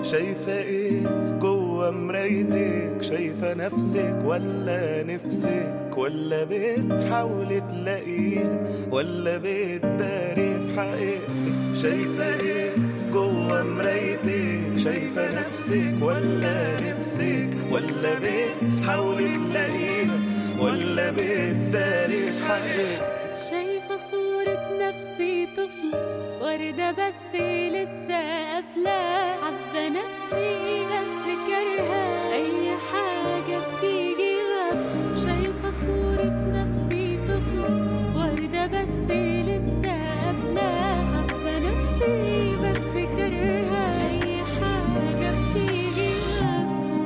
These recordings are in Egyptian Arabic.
شايفة ايه جوه مرايتك شايفة نفسك ولا نفسك ولا بتحاولي تلاقيه ولا بتداري في حقيقتك شايفة ايه جوه مرايتك شايفة نفسك ولا نفسك ولا بتحاولي تلاقيها ولا بتداري في حقيقتك شايفة صورة نفسي طفل وردة بس لسه قافلة حابة نفسي بس كارهة أي حاجة بتيجي غفلة شايفة صورة نفسي طفل وردة بس لسه قافلة حابة نفسي بس كارهة أي حاجة بتيجي غفلة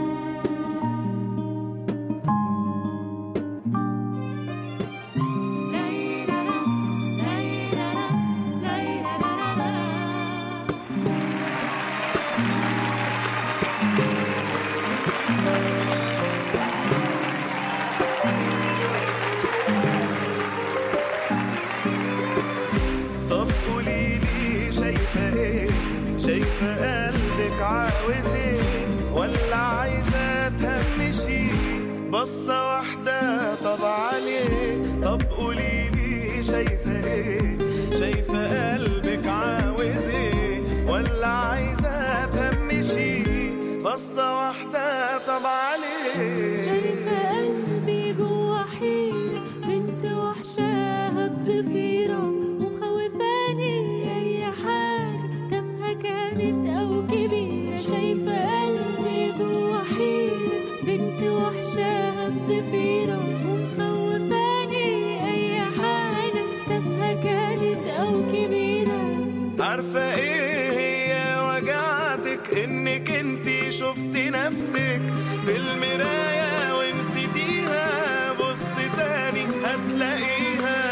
طب قوليلي شايفة ايه شايفة قلبك عاوز ايه ولا عايزة تهمشي بصة واحدة طب عليه طب قوليلي شايفة ايه شايفة قلبك عاوز ايه ولا عايزة تهمشي بصة واحدة طب عليه شايفة قلبي جوا حيرة بنت وحشاها الضفيرة ومخوفاني أي حاجة تافهة كانت أو كبيرة شايفة قلبي جوا حيرة بنت وحشاها الضفيرة ومخوفاني أي حاجة تافهة كانت أو كبيرة عارفة ايه هي وجعتك انك انتي شفتي نفسك في المراية ونسيتيها بص تاني هتلاقيها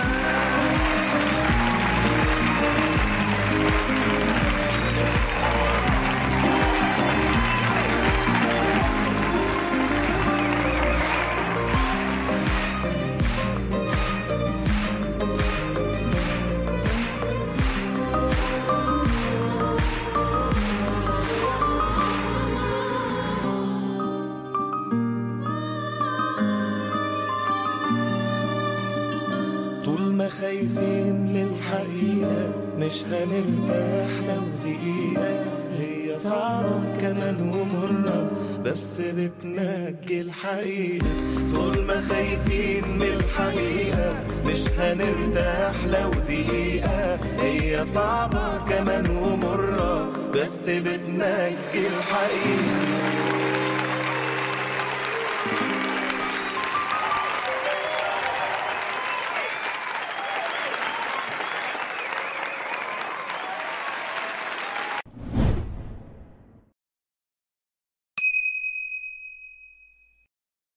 طول ما خايفين للحقيقة مش هنرتاح لو دقيقة هي صعبة كمان ومرة بس بتنجي الحقيقة طول ما خايفين من الحقيقة مش هنرتاح لو دقيقة هي صعبة كمان ومرة بس بتنجي الحقيقة